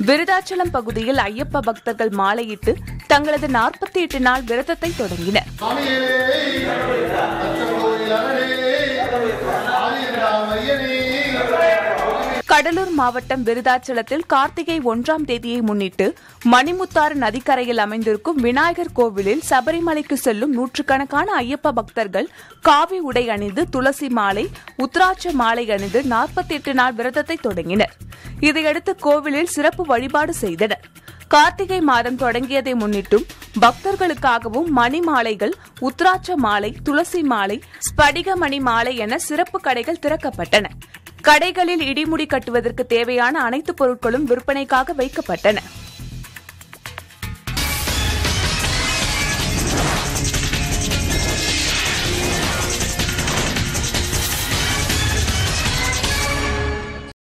விருதாச்சலம் பகுதியில் ஐயப்ப பக்தர்கள் மாலையிட்டு தங்களது நாற்பத்தி எட்டு நாள் விரதத்தை தொடங்கினர் கடலூர் மாவட்டம் விருதாச்சலத்தில் கார்த்திகை ஒன்றாம் தேதியை முன்னிட்டு மணிமுத்தாறு நதிக்கரையில் அமைந்திருக்கும் விநாயகர் கோவிலில் சபரிமலைக்கு செல்லும் நூற்றுக்கணக்கான ஐயப்ப பக்தர்கள் காவி உடை அணிந்து துளசி மாலை உத்ராட்ச மாலை அணிந்து நாற்பத்தி எட்டு நாள் விரதத்தை தொடங்கினர் இதையடுத்து கோவிலில் சிறப்பு வழிபாடு செய்தனர் கார்த்திகை மாதம் தொடங்கியதை முன்னிட்டும் பக்தர்களுக்காகவும் மணி மாலைகள் உத்ராட்ச மாலை துளசி மாலை ஸ்படிக மணி மாலை என சிறப்பு கடைகள் திறக்கப்பட்டன கடைகளில் இடிமுடி கட்டுவதற்கு தேவையான அனைத்து பொருட்களும் விற்பனைக்காக வைக்கப்பட்டன